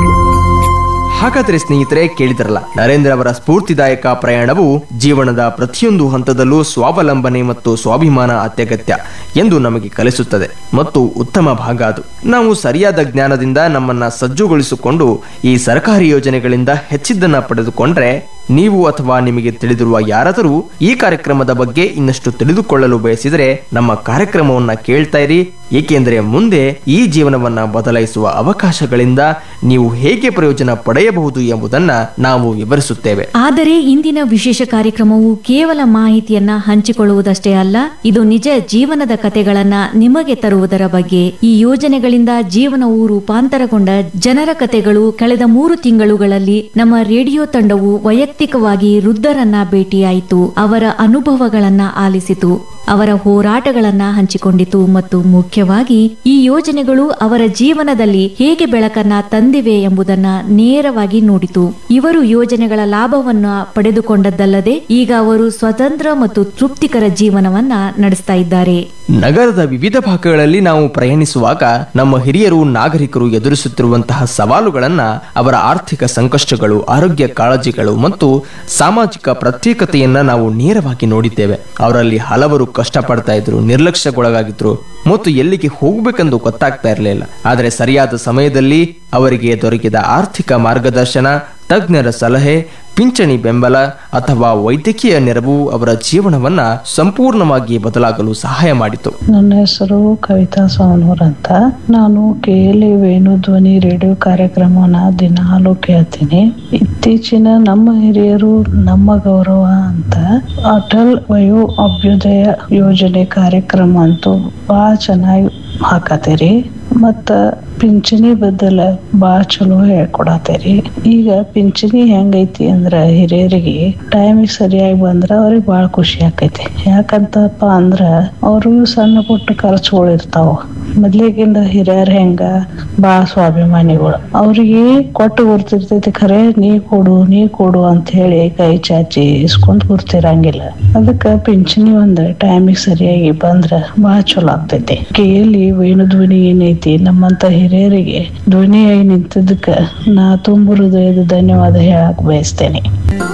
Speaker 1: ಹಾಗಾದ್ರೆ ಸ್ನೇಹಿತರೆ ಕೇಳಿದ್ರಲ್ಲ ನರೇಂದ್ರ ಅವರ ಸ್ಫೂರ್ತಿದಾಯಕ ಪ್ರಯಾಣವು ಜೀವನದ ಪ್ರತಿಯೊಂದು ಹಂತದಲ್ಲೂ ಸ್ವಾವಲಂಬನೆ ಮತ್ತು ಸ್ವಾಭಿಮಾನ ಅತ್ಯಗತ್ಯ ಎಂದು ನಮಗೆ ಕಲಿಸುತ್ತದೆ ಮತ್ತು ಉತ್ತಮ ಭಾಗ ಅದು ನಾವು ಸರಿಯಾದ ಜ್ಞಾನದಿಂದ ನಮ್ಮನ್ನ ಸಜ್ಜುಗೊಳಿಸಿಕೊಂಡು ಈ ಸರ್ಕಾರಿ ಯೋಜನೆಗಳಿಂದ ಹೆಚ್ಚಿದ್ದನ್ನ ಪಡೆದುಕೊಂಡ್ರೆ ನೀವು ಅಥವಾ ನಿಮಗೆ ತಿಳಿದಿರುವ ಯಾರಾದರೂ ಈ ಕಾರ್ಯಕ್ರಮದ ಬಗ್ಗೆ ಇನ್ನಷ್ಟು ತಿಳಿದುಕೊಳ್ಳಲು ಬಯಸಿದರೆ ನಮ್ಮ ಕಾರ್ಯಕ್ರಮವನ್ನ ಕೇಳ್ತಾ ಇರಿ ಏಕೆಂದರೆ ಮುಂದೆ ಈ ಜೀವನವನ್ನ ಬದಲಾಯಿಸುವ ಅವಕಾಶಗಳಿಂದ ನೀವು ಹೇಗೆ ಪ್ರಯೋಜನ ಪಡೆಯಬಹುದು ಎಂಬುದನ್ನ ನಾವು ವಿವರಿಸುತ್ತೇವೆ
Speaker 2: ಆದರೆ ಇಂದಿನ ವಿಶೇಷ ಕಾರ್ಯಕ್ರಮವು ಕೇವಲ ಮಾಹಿತಿಯನ್ನ ಹಂಚಿಕೊಳ್ಳುವುದಷ್ಟೇ ಅಲ್ಲ ಇದು ನಿಜ ಜೀವನದ ಕತೆಗಳನ್ನ ನಿಮಗೆ ತರುವುದರ ಬಗ್ಗೆ ಈ ಯೋಜನೆಗಳಿಂದ ಜೀವನವು ರೂಪಾಂತರಗೊಂಡ ಜನರ ಕತೆಗಳು ಕಳೆದ ಮೂರು ತಿಂಗಳುಗಳಲ್ಲಿ ನಮ್ಮ ರೇಡಿಯೋ ತಂಡವು ವೈಯಕ್ತಿಕವಾಗಿ ವೃದ್ಧರನ್ನ ಭೇಟಿಯಾಯಿತು ಅವರ ಅನುಭವಗಳನ್ನ ಆಲಿಸಿತು ಅವರ ಹೋರಾಟಗಳನ್ನ ಹಂಚಿಕೊಂಡಿತು ಮತ್ತು ಮುಖ್ಯವಾಗಿ ಈ ಯೋಜನೆಗಳು ಅವರ ಜೀವನದಲ್ಲಿ ಹೇಗೆ ಬೆಳಕನ್ನ ತಂದಿವೆ ಎಂಬುದನ್ನ ನೇರವಾಗಿ ನೋಡಿತು ಇವರು ಯೋಜನೆಗಳ ಲಾಭವನ್ನ ಪಡೆದುಕೊಂಡದ್ದಲ್ಲದೆ ಈಗ ಅವರು ಸ್ವತಂತ್ರ ಮತ್ತು ತೃಪ್ತಿಕರ ಜೀವನವನ್ನ ನಡೆಸ್ತಾ ಇದ್ದಾರೆ
Speaker 1: ನಗರದ ವಿವಿಧ ಭಾಗಗಳಲ್ಲಿ ನಾವು ಪ್ರಯಾಣಿಸುವಾಗ ನಮ್ಮ ಹಿರಿಯರು ನಾಗರಿಕರು ಎದುರಿಸುತ್ತಿರುವಂತಹ ಸವಾಲುಗಳನ್ನ ಅವರ ಆರ್ಥಿಕ ಸಂಕಷ್ಟಗಳು ಆರೋಗ್ಯ ಕಾಳಜಿಗಳು ಮತ್ತು ಸಾಮಾಜಿಕ ಪ್ರತ್ಯೇಕತೆಯನ್ನ ನಾವು ನೇರವಾಗಿ ನೋಡಿದ್ದೇವೆ ಅವರಲ್ಲಿ ಹಲವರು ಕಷ್ಟಪಡ್ತಾ ಇದ್ರು ನಿರ್ಲಕ್ಷ್ಯಕ್ಕೊಳಗಾಗಿದ್ರು ಮತ್ತು ಎಲ್ಲಿಗೆ ಹೋಗ್ಬೇಕೆಂದು ಗೊತ್ತಾಗ್ತಾ ಇರಲಿಲ್ಲ ಆದರೆ ಸರಿಯಾದ ಸಮಯದಲ್ಲಿ ಅವರಿಗೆ ದೊರಕಿದ ಆರ್ಥಿಕ ಮಾರ್ಗದರ್ಶನ ತಜ್ಞರ ಸಲಹೆ ಪಿಂಚಣಿ ಬೆಂಬಲ ಅಥವಾ ವೈದ್ಯಕೀಯ ನೆರವು ಅವರ ಜೀವನವನ್ನ ಸಂಪೂರ್ಣವಾಗಿ ಬದಲಾಗಲು ಸಹಾಯ ಮಾಡಿತು
Speaker 4: ನನ್ನ ಹೆಸರು ಕವಿತಾ ಸೋನೂರ್ ಅಂತ ನಾನು ಕೆ ಎಲ್ ವೇಣು ಧ್ವನಿ ರೇಡಿಯೋ ಕಾರ್ಯಕ್ರಮನ ದಿನಾಲು ಕೇಳ್ತೀನಿ ಇತ್ತೀಚಿನ ನಮ್ಮ ಹಿರಿಯರು ನಮ್ಮ ಗೌರವ ಅಂತ ಅಟಲ್ ವಯೋ ಅಭ್ಯುದಯ ಯೋಜನೆ ಕಾರ್ಯಕ್ರಮ ಅಂತೂ ಭಾಳ ಚೆನ್ನಾಗಿ ಹಾಕತ್ತೀರಿ ಮತ್ತ ಪಿಂಚಣಿ ಬದಲ ಭಾಳ ಚಲೋ ಹೇಳ್ಕೊಡತ್ತೀರಿ ಈಗ ಪಿಂಚಣಿ ಹೆಂಗೈತಿ ಅಂದ್ರ ಹಿರಿಯರಿಗೆ ಟೈಮಿಗೆ ಸರಿಯಾಗಿ ಬಂದ್ರ ಅವ್ರಿಗೆ ಭಾಳ ಖುಷಿ ಆಕೈತಿ ಯಾಕಂತಪ್ಪ ಅಂದ್ರ ಅವ್ರು ಸಣ್ಣ ಪುಟ್ಟ ಖರ್ಚುಗಳು ಇರ್ತಾವ ಮೊದ್ಲಿಗಿಂದ ಹಿರಿಯರ್ ಹೆಂಗ ಭಾಳ ಸ್ವಾಭಿಮಾನಿಗಳು ಅವ್ರಿಗೆ ಕೊಟ್ಟು ಗುರ್ತಿರ್ತೈತಿ ಖರೆ ನೀ ಕೊಡು ನೀ ಕೊಡು ಅಂತ ಹೇಳಿ ಕೈ ಚಾಚಿ ಇಸ್ಕೊಂಡ್ ಗುರ್ತಿರಂಗಿಲ್ಲ ಅದಕ್ಕ ಪಿಂಚಣಿ ಒಂದ್ ಟೈಮಿಗೆ ಸರಿಯಾಗಿ ಬಂದ್ರ ಭಾಳ ಚಲೋ ಆಗ್ತೈತಿ ಕೇಳಿ ವೇಣು ಧ್ವನಿ ಏನೈತಿ ನಮ್ಮಂತ ಹಿರಿಯರಿಗೆ ಧ್ವನಿಯಾಗಿ ನಿಂತದಕ್ಕ ನಾ ತುಂಬ ಹೃದಯದ ಧನ್ಯವಾದ ಹೇಳಕ್ ಬಯಸ್ತೇನೆ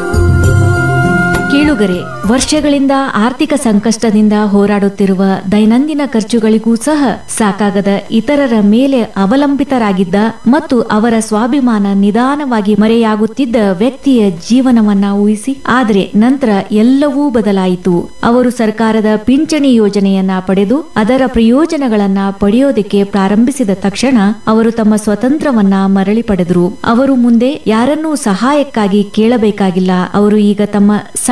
Speaker 2: ಕೇಳುಗರೆ ವರ್ಷಗಳಿಂದ ಆರ್ಥಿಕ ಸಂಕಷ್ಟದಿಂದ ಹೋರಾಡುತ್ತಿರುವ ದೈನಂದಿನ ಖರ್ಚುಗಳಿಗೂ ಸಹ ಸಾಕಾಗದ ಇತರರ ಮೇಲೆ ಅವಲಂಬಿತರಾಗಿದ್ದ ಮತ್ತು ಅವರ ಸ್ವಾಭಿಮಾನ ನಿಧಾನವಾಗಿ ಮರೆಯಾಗುತ್ತಿದ್ದ ವ್ಯಕ್ತಿಯ ಜೀವನವನ್ನ ಊಹಿಸಿ ಆದರೆ ನಂತರ ಎಲ್ಲವೂ ಬದಲಾಯಿತು ಅವರು ಸರ್ಕಾರದ ಪಿಂಚಣಿ ಯೋಜನೆಯನ್ನ ಪಡೆದು ಅದರ ಪ್ರಯೋಜನಗಳನ್ನ ಪಡೆಯೋದಕ್ಕೆ ಪ್ರಾರಂಭಿಸಿದ ತಕ್ಷಣ ಅವರು ತಮ್ಮ ಸ್ವತಂತ್ರವನ್ನ ಮರಳಿ ಪಡೆದರು ಅವರು ಮುಂದೆ ಯಾರನ್ನೂ ಸಹಾಯಕ್ಕಾಗಿ ಕೇಳಬೇಕಾಗಿಲ್ಲ ಅವರು ಈಗ ತಮ್ಮ ಸಣ್ಣ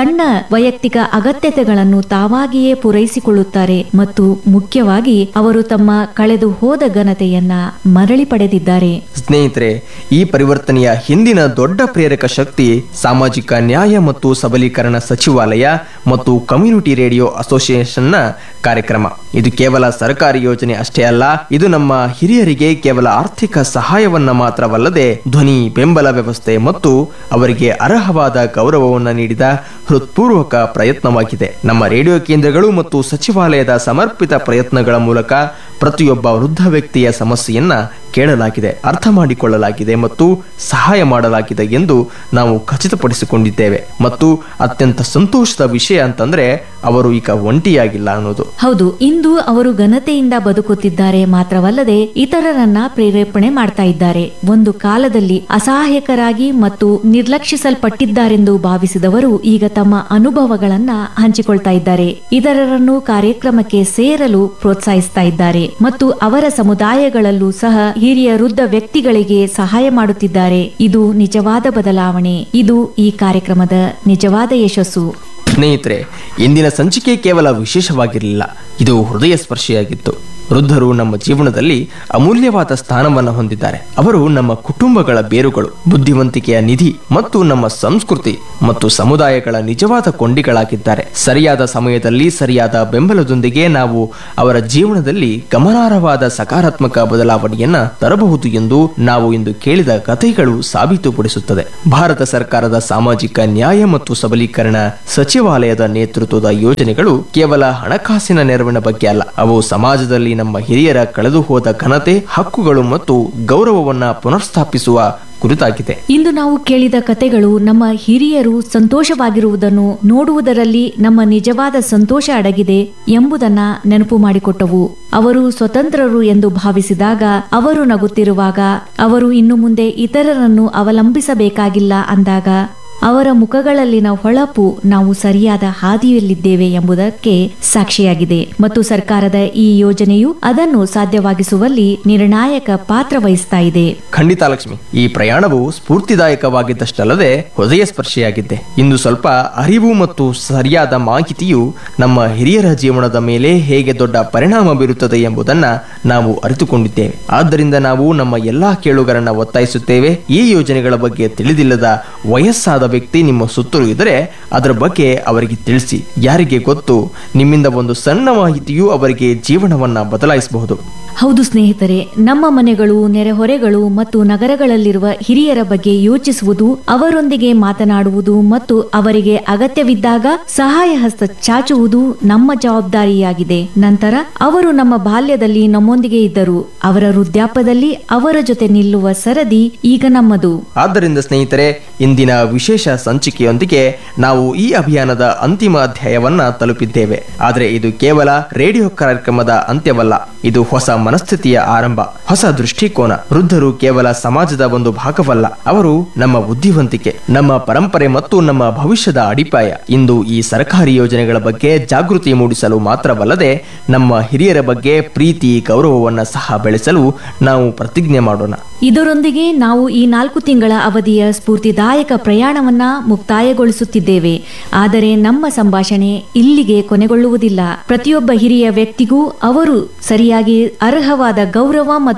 Speaker 2: ಸಣ್ಣ ವೈಯಕ್ತಿಕ ಅಗತ್ಯತೆಗಳನ್ನು ತಾವಾಗಿಯೇ ಪೂರೈಸಿಕೊಳ್ಳುತ್ತಾರೆ ಮತ್ತು ಮುಖ್ಯವಾಗಿ ಅವರು ತಮ್ಮ ಕಳೆದು ಹೋದ ಘನತೆಯನ್ನ ಮರಳಿ ಪಡೆದಿದ್ದಾರೆ
Speaker 1: ಸ್ನೇಹಿತರೆ ಈ ಪರಿವರ್ತನೆಯ ಹಿಂದಿನ ದೊಡ್ಡ ಪ್ರೇರಕ ಶಕ್ತಿ ಸಾಮಾಜಿಕ ನ್ಯಾಯ ಮತ್ತು ಸಬಲೀಕರಣ ಸಚಿವಾಲಯ ಮತ್ತು ಕಮ್ಯುನಿಟಿ ರೇಡಿಯೋ ಅಸೋಸಿಯೇಷನ್ನ ಕಾರ್ಯಕ್ರಮ ಇದು ಕೇವಲ ಸರ್ಕಾರಿ ಯೋಜನೆ ಅಷ್ಟೇ ಅಲ್ಲ ಇದು ನಮ್ಮ ಹಿರಿಯರಿಗೆ ಕೇವಲ ಆರ್ಥಿಕ ಸಹಾಯವನ್ನ ಮಾತ್ರವಲ್ಲದೆ ಧ್ವನಿ ಬೆಂಬಲ ವ್ಯವಸ್ಥೆ ಮತ್ತು ಅವರಿಗೆ ಅರ್ಹವಾದ ಗೌರವವನ್ನು ನೀಡಿದ ಹೃತ್ಪೂರ್ವಕ ಪ್ರಯತ್ನವಾಗಿದೆ ನಮ್ಮ ರೇಡಿಯೋ ಕೇಂದ್ರಗಳು ಮತ್ತು ಸಚಿವಾಲಯದ ಸಮರ್ಪಿತ ಪ್ರಯತ್ನಗಳ ಮೂಲಕ ಪ್ರತಿಯೊಬ್ಬ ವೃದ್ಧ ವ್ಯಕ್ತಿಯ ಸಮಸ್ಯೆಯನ್ನ ಕೇಳಲಾಗಿದೆ ಅರ್ಥ ಮಾಡಿಕೊಳ್ಳಲಾಗಿದೆ ಮತ್ತು ಸಹಾಯ ಮಾಡಲಾಗಿದೆ ಎಂದು ನಾವು ಖಚಿತಪಡಿಸಿಕೊಂಡಿದ್ದೇವೆ ಮತ್ತು ಅತ್ಯಂತ ಸಂತೋಷದ ವಿಷಯ ಅಂತಂದ್ರೆ ಅವರು ಈಗ ಒಂಟಿಯಾಗಿಲ್ಲ ಅನ್ನೋದು
Speaker 2: ಹೌದು ಇಂದು ಅವರು ಘನತೆಯಿಂದ ಬದುಕುತ್ತಿದ್ದಾರೆ ಮಾತ್ರವಲ್ಲದೆ ಇತರರನ್ನ ಪ್ರೇರೇಪಣೆ ಮಾಡ್ತಾ ಇದ್ದಾರೆ ಒಂದು ಕಾಲದಲ್ಲಿ ಅಸಹಾಯಕರಾಗಿ ಮತ್ತು ನಿರ್ಲಕ್ಷಿಸಲ್ಪಟ್ಟಿದ್ದಾರೆಂದು ಭಾವಿಸಿದವರು ಈಗ ತಮ್ಮ ಅನುಭವಗಳನ್ನ ಹಂಚಿಕೊಳ್ತಾ ಇದ್ದಾರೆ ಇತರರನ್ನು ಕಾರ್ಯಕ್ರಮಕ್ಕೆ ಸೇರಲು ಪ್ರೋತ್ಸಾಹಿಸ್ತಾ ಇದ್ದಾರೆ ಮತ್ತು ಅವರ ಸಮುದಾಯಗಳಲ್ಲೂ ಸಹ ಹಿರಿಯ ವೃದ್ಧ ವ್ಯಕ್ತಿಗಳಿಗೆ ಸಹಾಯ ಮಾಡುತ್ತಿದ್ದಾರೆ ಇದು ನಿಜವಾದ ಬದಲಾವಣೆ ಇದು ಈ ಕಾರ್ಯಕ್ರಮದ ನಿಜವಾದ ಯಶಸ್ಸು
Speaker 1: ಸ್ನೇಹಿತರೆ ಇಂದಿನ ಸಂಚಿಕೆ ಕೇವಲ ವಿಶೇಷವಾಗಿರಲಿಲ್ಲ ಇದು ಹೃದಯ ಸ್ಪರ್ಶಿಯಾಗಿತ್ತು ವೃದ್ಧರು ನಮ್ಮ ಜೀವನದಲ್ಲಿ ಅಮೂಲ್ಯವಾದ ಸ್ಥಾನವನ್ನು ಹೊಂದಿದ್ದಾರೆ ಅವರು ನಮ್ಮ ಕುಟುಂಬಗಳ ಬೇರುಗಳು ಬುದ್ಧಿವಂತಿಕೆಯ ನಿಧಿ ಮತ್ತು ನಮ್ಮ ಸಂಸ್ಕೃತಿ ಮತ್ತು ಸಮುದಾಯಗಳ ನಿಜವಾದ ಕೊಂಡಿಗಳಾಗಿದ್ದಾರೆ ಸರಿಯಾದ ಸಮಯದಲ್ಲಿ ಸರಿಯಾದ ಬೆಂಬಲದೊಂದಿಗೆ ನಾವು ಅವರ ಜೀವನದಲ್ಲಿ ಗಮನಾರ್ಹವಾದ ಸಕಾರಾತ್ಮಕ ಬದಲಾವಣೆಯನ್ನ ತರಬಹುದು ಎಂದು ನಾವು ಇಂದು ಕೇಳಿದ ಕಥೆಗಳು ಸಾಬೀತುಪಡಿಸುತ್ತದೆ ಭಾರತ ಸರ್ಕಾರದ ಸಾಮಾಜಿಕ ನ್ಯಾಯ ಮತ್ತು ಸಬಲೀಕರಣ ಸಚಿವಾಲಯದ ನೇತೃತ್ವದ ಯೋಜನೆಗಳು ಕೇವಲ ಹಣಕಾಸಿನ ನೆರವಿನ ಬಗ್ಗೆ ಅಲ್ಲ ಅವು ಸಮಾಜದಲ್ಲಿ ನಮ್ಮ ಹಿರಿಯರ ಕಳೆದು ಹೋದ ಘನತೆ ಹಕ್ಕುಗಳು ಮತ್ತು ಗೌರವವನ್ನ ಪುನರ್ಸ್ಥಾಪಿಸುವ ಕುರಿತಾಗಿದೆ
Speaker 2: ಇಂದು ನಾವು ಕೇಳಿದ ಕತೆಗಳು ನಮ್ಮ ಹಿರಿಯರು ಸಂತೋಷವಾಗಿರುವುದನ್ನು ನೋಡುವುದರಲ್ಲಿ ನಮ್ಮ ನಿಜವಾದ ಸಂತೋಷ ಅಡಗಿದೆ ಎಂಬುದನ್ನ ನೆನಪು ಮಾಡಿಕೊಟ್ಟವು ಅವರು ಸ್ವತಂತ್ರರು ಎಂದು ಭಾವಿಸಿದಾಗ ಅವರು ನಗುತ್ತಿರುವಾಗ ಅವರು ಇನ್ನು ಮುಂದೆ ಇತರರನ್ನು ಅವಲಂಬಿಸಬೇಕಾಗಿಲ್ಲ ಅಂದಾಗ ಅವರ ಮುಖಗಳಲ್ಲಿನ ಹೊಳಪು ನಾವು ಸರಿಯಾದ ಹಾದಿಯಲ್ಲಿದ್ದೇವೆ ಎಂಬುದಕ್ಕೆ ಸಾಕ್ಷಿಯಾಗಿದೆ ಮತ್ತು ಸರ್ಕಾರದ ಈ ಯೋಜನೆಯು ಅದನ್ನು ಸಾಧ್ಯವಾಗಿಸುವಲ್ಲಿ ನಿರ್ಣಾಯಕ ಪಾತ್ರ ವಹಿಸ್ತಾ ಇದೆ
Speaker 1: ಖಂಡಿತ ಲಕ್ಷ್ಮಿ ಈ ಪ್ರಯಾಣವು ಸ್ಫೂರ್ತಿದಾಯಕವಾಗಿದ್ದಷ್ಟಲ್ಲದೆ ಹೃದಯ ಸ್ಪರ್ಶಿಯಾಗಿದೆ ಇಂದು ಸ್ವಲ್ಪ ಅರಿವು ಮತ್ತು ಸರಿಯಾದ ಮಾಹಿತಿಯು ನಮ್ಮ ಹಿರಿಯರ ಜೀವನದ ಮೇಲೆ ಹೇಗೆ ದೊಡ್ಡ ಪರಿಣಾಮ ಬೀರುತ್ತದೆ ಎಂಬುದನ್ನ ನಾವು ಅರಿತುಕೊಂಡಿದ್ದೇವೆ ಆದ್ದರಿಂದ ನಾವು ನಮ್ಮ ಎಲ್ಲಾ ಕೇಳುಗರನ್ನ ಒತ್ತಾಯಿಸುತ್ತೇವೆ ಈ ಯೋಜನೆಗಳ ಬಗ್ಗೆ ತಿಳಿದಿಲ್ಲದ ವಯಸ್ಸಾದ ವ್ಯಕ್ತಿ ನಿಮ್ಮ ಸುತ್ತಲೂ ಇದ್ದರೆ ಅದರ ಬಗ್ಗೆ ಅವರಿಗೆ ತಿಳಿಸಿ ಯಾರಿಗೆ ಗೊತ್ತು ನಿಮ್ಮಿಂದ ಒಂದು ಸಣ್ಣ ಮಾಹಿತಿಯು ಅವರಿಗೆ ಜೀವನವನ್ನ ಬದಲಾಯಿಸಬಹುದು
Speaker 2: ಹೌದು ಸ್ನೇಹಿತರೆ ನಮ್ಮ ಮನೆಗಳು ನೆರೆಹೊರೆಗಳು ಮತ್ತು ನಗರಗಳಲ್ಲಿರುವ ಹಿರಿಯರ ಬಗ್ಗೆ ಯೋಚಿಸುವುದು ಅವರೊಂದಿಗೆ ಮಾತನಾಡುವುದು ಮತ್ತು ಅವರಿಗೆ ಅಗತ್ಯವಿದ್ದಾಗ ಸಹಾಯ ಹಸ್ತ ಚಾಚುವುದು ನಮ್ಮ ಜವಾಬ್ದಾರಿಯಾಗಿದೆ ನಂತರ ಅವರು ನಮ್ಮ ಬಾಲ್ಯದಲ್ಲಿ ನಮ್ಮೊಂದಿಗೆ ಇದ್ದರು ಅವರ ವೃದ್ಧಾಪ್ಯದಲ್ಲಿ ಅವರ ಜೊತೆ ನಿಲ್ಲುವ ಸರದಿ ಈಗ ನಮ್ಮದು
Speaker 1: ಆದ್ದರಿಂದ ಸ್ನೇಹಿತರೆ ಇಂದಿನ ವಿಶೇಷ ಸಂಚಿಕೆಯೊಂದಿಗೆ ನಾವು ಈ ಅಭಿಯಾನದ ಅಂತಿಮ ಅಧ್ಯಾಯವನ್ನ ತಲುಪಿದ್ದೇವೆ ಆದರೆ ಇದು ಕೇವಲ ರೇಡಿಯೋ ಕಾರ್ಯಕ್ರಮದ ಅಂತ್ಯವಲ್ಲ ಇದು ಹೊಸ ಮನಸ್ಥಿತಿಯ ಆರಂಭ ಹೊಸ ದೃಷ್ಟಿಕೋನ ವೃದ್ಧರು ಕೇವಲ ಸಮಾಜದ ಒಂದು ಭಾಗವಲ್ಲ ಅವರು ನಮ್ಮ ಬುದ್ಧಿವಂತಿಕೆ ನಮ್ಮ ಪರಂಪರೆ ಮತ್ತು ನಮ್ಮ ಭವಿಷ್ಯದ ಅಡಿಪಾಯ ಇಂದು ಈ ಸರ್ಕಾರಿ ಯೋಜನೆಗಳ ಬಗ್ಗೆ ಜಾಗೃತಿ ಮೂಡಿಸಲು ಮಾತ್ರವಲ್ಲದೆ ನಮ್ಮ ಹಿರಿಯರ ಬಗ್ಗೆ ಪ್ರೀತಿ ಗೌರವವನ್ನ ಸಹ ಬೆಳೆಸಲು ನಾವು ಪ್ರತಿಜ್ಞೆ ಮಾಡೋಣ
Speaker 2: ಇದರೊಂದಿಗೆ ನಾವು ಈ ನಾಲ್ಕು ತಿಂಗಳ ಅವಧಿಯ ಸ್ಫೂರ್ತಿದಾಯಕ ಪ್ರಯಾಣವನ್ನ ಮುಕ್ತಾಯಗೊಳಿಸುತ್ತಿದ್ದೇವೆ ಆದರೆ ನಮ್ಮ ಸಂಭಾಷಣೆ ಇಲ್ಲಿಗೆ ಕೊನೆಗೊಳ್ಳುವುದಿಲ್ಲ ಪ್ರತಿಯೊಬ್ಬ ಹಿರಿಯ ವ್ಯಕ್ತಿಗೂ ಅವರು ಸರಿಯಾಗಿ ಅರ್ಹವಾದ ಗೌರವ ಮತ್ತು